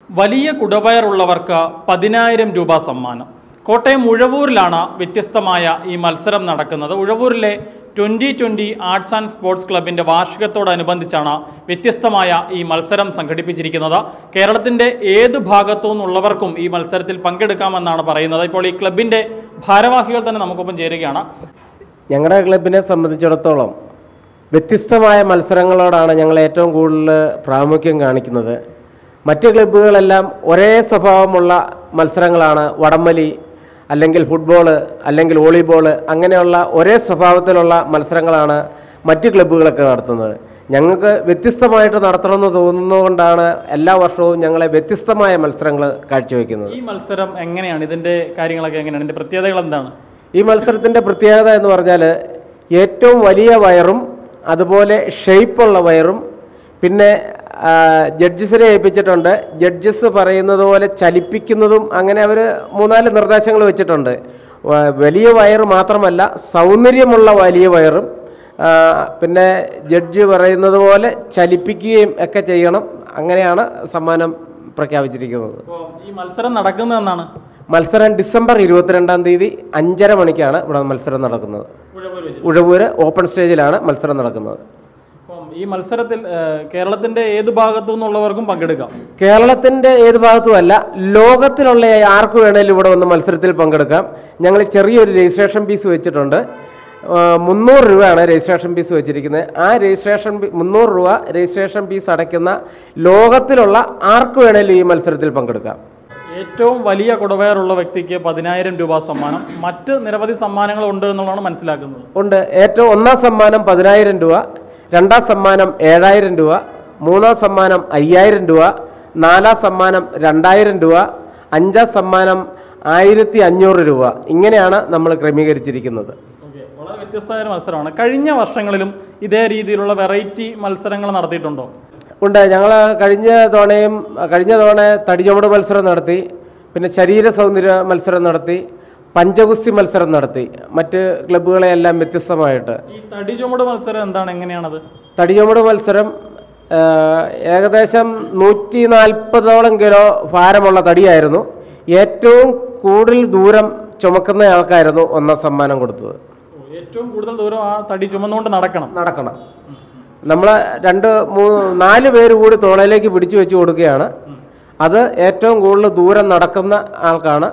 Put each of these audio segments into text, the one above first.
വലിയ കുടവയറുള്ളവർക്ക് പതിനായിരം രൂപ സമ്മാനം കോട്ടയം ഉഴവൂരിലാണ് വ്യത്യസ്തമായ ഈ മത്സരം നടക്കുന്നത് ഉഴവൂരിലെ twenty twenty arts and sports ക്ലബിൻ്റെ വാർഷികത്തോടനുബന്ധിച്ചാണ് വ്യത്യസ്തമായ ഈ മത്സരം സംഘടിപ്പിച്ചിരിക്കുന്നത് കേരളത്തിൻ്റെ ഏത് ഭാഗത്തു നിന്നുള്ളവർക്കും ഈ മത്സരത്തിൽ പങ്കെടുക്കാമെന്നാണ് പറയുന്നത് ഇപ്പോൾ ഈ ക്ലബിൻ്റെ ഭാരവാഹികൾ തന്നെ നമുക്കൊപ്പം ചേരുകയാണ് ഞങ്ങളുടെ ക്ലബിനെ സംബന്ധിച്ചിടത്തോളം വ്യത്യസ്തമായ മത്സരങ്ങളോടാണ് ഞങ്ങൾ ഏറ്റവും കൂടുതൽ പ്രാമുഖ്യം കാണിക്കുന്നത് മറ്റ് ക്ലബ്ബുകളെല്ലാം ഒരേ സ്വഭാവമുള്ള മത്സരങ്ങളാണ് വടംവലി അല്ലെങ്കിൽ ഫുട്ബോൾ അല്ലെങ്കിൽ വോളിബോൾ അങ്ങനെയുള്ള ഒരേ സ്വഭാവത്തിലുള്ള മത്സരങ്ങളാണ് മറ്റ് ക്ലബ്ബുകളൊക്കെ നടത്തുന്നത് ഞങ്ങൾക്ക് വ്യത്യസ്തമായിട്ട് നടത്തണമെന്ന് തോന്നുന്നതുകൊണ്ടാണ് എല്ലാ വർഷവും ഞങ്ങളെ വ്യത്യസ്തമായ മത്സരങ്ങൾ കാഴ്ചവെക്കുന്നത് ഈ മത്സരം എങ്ങനെയാണ് ഇതിൻ്റെ കാര്യങ്ങളൊക്കെ എങ്ങനെയാണ് ഇതിൻ്റെ പ്രത്യേകതകൾ എന്താണ് ഈ മത്സരത്തിൻ്റെ പ്രത്യേകത എന്ന് പറഞ്ഞാൽ ഏറ്റവും വലിയ വയറും അതുപോലെ ഷെയ്പ്പുള്ള വയറും പിന്നെ ആ, ജഡ്ജസിനെ ഏൽപ്പിച്ചിട്ടുണ്ട് ജഡ്ജസ് പറയുന്നത് പോലെ ചലിപ്പിക്കുന്നതും അങ്ങനെ അവർ മൂന്നാല് നിർദ്ദേശങ്ങൾ വെച്ചിട്ടുണ്ട് വ- വലിയ വയറ് മാത്രമല്ല സൗന്ദര്യമുള്ള വലിയ വയറും ആ, പിന്നെ ജഡ്ജ് പറയുന്നത് പോലെ ചലിപ്പിക്കുകയും ഒക്കെ ചെയ്യണം അങ്ങനെയാണ് സമ്മാനം പ്രഖ്യാപിച്ചിരിക്കുന്നത് അപ്പോൾ ഈ മത്സരം നടക്കുന്നത് എന്നാണ് മത്സരം ഡിസംബർ ഇരുപത്തിരണ്ടാം തീയതി അഞ്ചര മണിക്കാണ് ഇവിടെ മത്സരം നടക്കുന്നത് ഉഴവൂർ വെച്ച് ഉഴവൂര് ഓപ്പൺ സ്റ്റേജിലാണ് മത്സരം നടക്കുന്നത് അപ്പം ഈ മത്സരത്തിൽ ഏഹ്, കേരളത്തിന്റെ ഏത് ഭാഗത്തു നിന്നുള്ളവർക്കും പങ്കെടുക്കാം കേരളത്തിന്റെ ഏത് ഭാഗത്തുമല്ല ലോകത്തിലുള്ള ആർക്ക് വേണേലും ഇവിടെ വന്ന് മത്സരത്തിൽ പങ്കെടുക്കാം ഞങ്ങൾ ചെറിയൊരു രജിസ്ട്രേഷൻ ഫീസ് വെച്ചിട്ടുണ്ട് ആ, മുന്നൂറ് രൂപയാണ് രജിസ്ട്രേഷൻ ഫീസ് വെച്ചിരിക്കുന്നത് ആ രജിസ്ട്രേഷൻ ഫീ- മുന്നൂറ് രൂപ രജിസ്ട്രേഷൻ ഫീസ് അടയ്ക്കുന്ന ലോകത്തിലുള്ള ആർക്ക് വേണേലും ഈ മത്സരത്തിൽ പങ്കെടുക്കാം ഏറ്റവും വലിയ കുടവയറുള്ള വ്യക്തിക്ക് പതിനായിരം രൂപ സമ്മാനം മറ്റ് നിരവധി സമ്മാനങ്ങൾ ഉണ്ട് എന്നുള്ളതാണ് മനസ്സിലാക്കുന്നത് ഉണ്ട് ഏറ്റവും ഒന്നാം സമ്മാനം പതിനായിരം രൂപ രണ്ടാം സമ്മാനം ഏഴായിരം രൂപ മൂന്നാം സമ്മാനം അയ്യായിരം രൂപ നാലാം സമ്മാനം രണ്ടായിരം രൂപ അഞ്ചാം സമ്മാനം ആയിരത്തി അഞ്ഞൂറ് രൂപ ഇങ്ങനെയാണ് നമ്മൾ ക്രമീകരിച്ചിരിക്കുന്നത് ഓക്കെ വളരെ വ്യത്യസ്തമായ ഒരു മത്സരമാണ് കഴിഞ്ഞ വർഷങ്ങളിലും ഇതേ രീതിയിലുള്ള വെറൈറ്റി മത്സരങ്ങൾ നടത്തിയിട്ടുണ്ടോ ഉണ്ട് ഞങ്ങൾ കഴിഞ്ഞ തവണയും കഴിഞ്ഞ തവണ തടിചുമട് മത്സരം നടത്തി പിന്നെ ശരീര സൗന്ദര്യ മത്സരം നടത്തി പഞ്ചഗുസ്തി മത്സരം നടത്തി മറ്റ് ക്ലബ്ബുകളെയെല്ലാം വ്യത്യസ്തമായിട്ട് ഈ തടി ചുമട് മത്സരം എന്താണ് എങ്ങനെയാണത് തടിചുമട് മത്സരം ആ, ഏകദേശം നൂറ്റി നാൽപ്പതോളം കിലോ ഭാരമുള്ള തടിയായിരുന്നു ഏറ്റവും കൂടുതൽ ദൂരം ചുമക്കുന്ന ആൾക്കായിരുന്നു ഒന്നാം സമ്മാനം കൊടുത്തത് ഓ, ഏറ്റവും കൂടുതൽ ദൂരം ആ തടി ചുമന്നുകൊണ്ട് നടക്കണം നടക്കണം നമ്മൾ രണ്ട് മൂന്ന് നാല് പേര് കൂടി തോളയിലേക്ക് പിടിച്ചു വെച്ച് കൊടുക്കുകയാണ് അത് ഏറ്റവും കൂടുതൽ ദൂരം നടക്കുന്ന ആൾക്കാണ്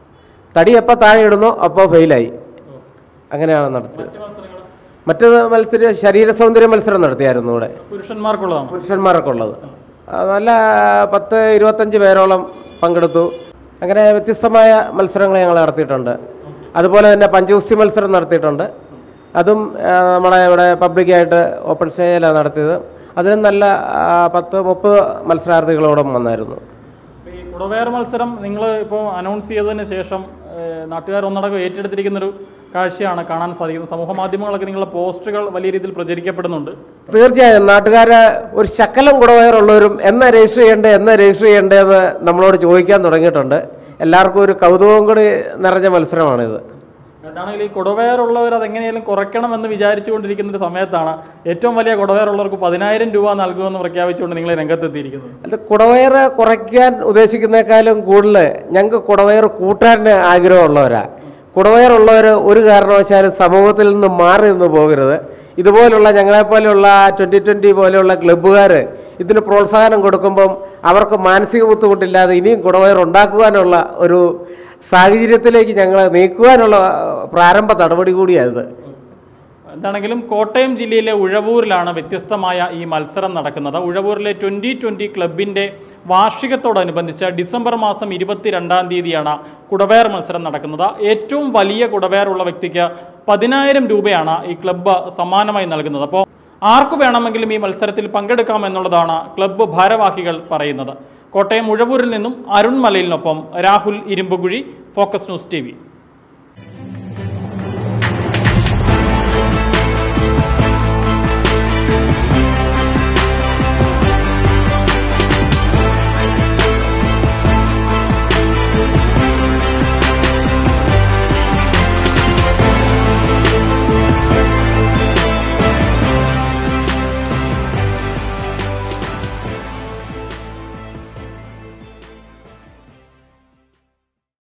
തടി എപ്പോൾ താഴെ ഇടുന്നോ അപ്പോൾ ഫെയിലായി അങ്ങനെയാണ് നടത്തിയത് മറ്റ് മത്സരങ്ങൾ മറ്റു മത്സര ശരീര സൗന്ദര്യ മത്സരം നടത്തിയായിരുന്നു ഇവിടെ പുരുഷന്മാർക്കുള്ളതാണ് പുരുഷന്മാരൊക്കെ ഉള്ളത് ആ, നല്ല പത്ത് ഇരുപത്തഞ്ച് പേരോളം പങ്കെടുത്തു അങ്ങനെ വ്യത്യസ്തമായ മത്സരങ്ങൾ ഞങ്ങൾ നടത്തിയിട്ടുണ്ട് അതുപോലെ തന്നെ പഞ്ചഗുസ്തി മത്സരം നടത്തിയിട്ടുണ്ട് അതും ആ, നമ്മുടെ ഇവിടെ പബ്ലിക്കായിട്ട് ഓപ്പൺ സ്റ്റേജിലാണ് നടത്തിയത് അതിനും നല്ല ആ, പത്ത് മുപ്പത് മത്സരാർത്ഥികളോടും വന്നായിരുന്നു ഇപ്പൊ ഈ കുടവയർ മത്സരം നിങ്ങൾ ഇപ്പോൾ അനൗൺസ് ചെയ്തതിന് ശേഷം ഏഹ്, നാട്ടുകാർ ഒന്നടക്കം ഏറ്റെടുത്തിരിക്കുന്നൊരു കാഴ്ചയാണ് കാണാൻ സാധിക്കുന്നത് സമൂഹ മാധ്യമങ്ങളൊക്കെ നിങ്ങളുടെ പോസ്റ്റുകൾ വലിയ രീതിയിൽ പ്രചരിക്കപ്പെടുന്നുണ്ട് തീർച്ചയായും നാട്ടുകാര് ഒരു ശക്കലം കുടവയറുള്ളവരും എന്നാ രജിസ്റ്റർ ചെയ്യണ്ടേ എന്നാ രജിസ്റ്റർ ചെയ്യണ്ടേ എന്ന് നമ്മളോട് ചോദിക്കാൻ തുടങ്ങിയിട്ടുണ്ട് എല്ലാവർക്കും ഒരു കൗതുകവും കൂടി നിറഞ്ഞ മത്സരമാണിത് എന്താണെങ്കിൽ ഈ കുടവയറുള്ളവർ അതെങ്ങനെയാലും കുറയ്ക്കണമെന്ന് വിചാരിച്ചുകൊണ്ടിരിക്കുന്ന ഒരു സമയത്താണ് ഏറ്റവും വലിയ കുടവയറുള്ളവർക്ക് പതിനായിരം രൂപ നൽകുമെന്ന് പ്രഖ്യാപിച്ചുകൊണ്ട് നിങ്ങൾ രംഗത്തെത്തിയിരിക്കുന്നത് അത് കുടവയറ് കുറയ്ക്കാൻ ഉദ്ദേശിക്കുന്നേക്കാളും കൂടുതൽ ഞങ്ങൾക്ക് കുടവയറ് കൂട്ടാൻ ആഗ്രഹമുള്ളവരാ കുടവയറുള്ളവർ ഒരു കാരണവശാലും സമൂഹത്തിൽ നിന്ന് മാറി നിന്ന് പോകരുത് ഇതുപോലുള്ള ഞങ്ങളെപ്പോലെയുള്ള ട്വൻ്റി ട്വൻ്റി പോലെയുള്ള ക്ലബ്ബുകാർ ഇതിന് പ്രോത്സാഹനം കൊടുക്കുമ്പം അവർക്ക് മാനസിക ബുദ്ധിമുട്ടില്ലാതെ ഇനിയും കുടവയർ ഉണ്ടാക്കുവാനുള്ള ഒരു സാഹചര്യത്തിലേക്ക് ഞങ്ങൾ നീക്കുവാനുള്ള പ്രാരംഭ നടപടി കൂടിയായത് എന്താണെങ്കിലും കോട്ടയം ജില്ലയിലെ ഉഴവൂരിലാണ് വ്യത്യസ്തമായ ഈ മത്സരം നടക്കുന്നത് ഉഴവൂരിലെ ട്വൻ്റി ട്വൻ്റി ക്ലബിൻ്റെ വാർഷികത്തോടനുബന്ധിച്ച് ഡിസംബർ മാസം ഇരുപത്തിരണ്ടാം തീയതിയാണ് കുടവയർ മത്സരം നടക്കുന്നത് ഏറ്റവും വലിയ കുടവയറുള്ള വ്യക്തിക്ക് പതിനായിരം രൂപയാണ് ഈ ക്ലബ്ബ് സമ്മാനമായി നൽകുന്നത് അപ്പോൾ ആർക്കു വേണമെങ്കിലും ഈ മത്സരത്തിൽ പങ്കെടുക്കാമെന്നുള്ളതാണ് ക്ലബ്ബ് ഭാരവാഹികൾ പറയുന്നത് കോട്ടയം ഉഴവൂരിൽ നിന്നും അരുൺ മലയിലിനൊപ്പം Rahul Irumpukuzhi focus news T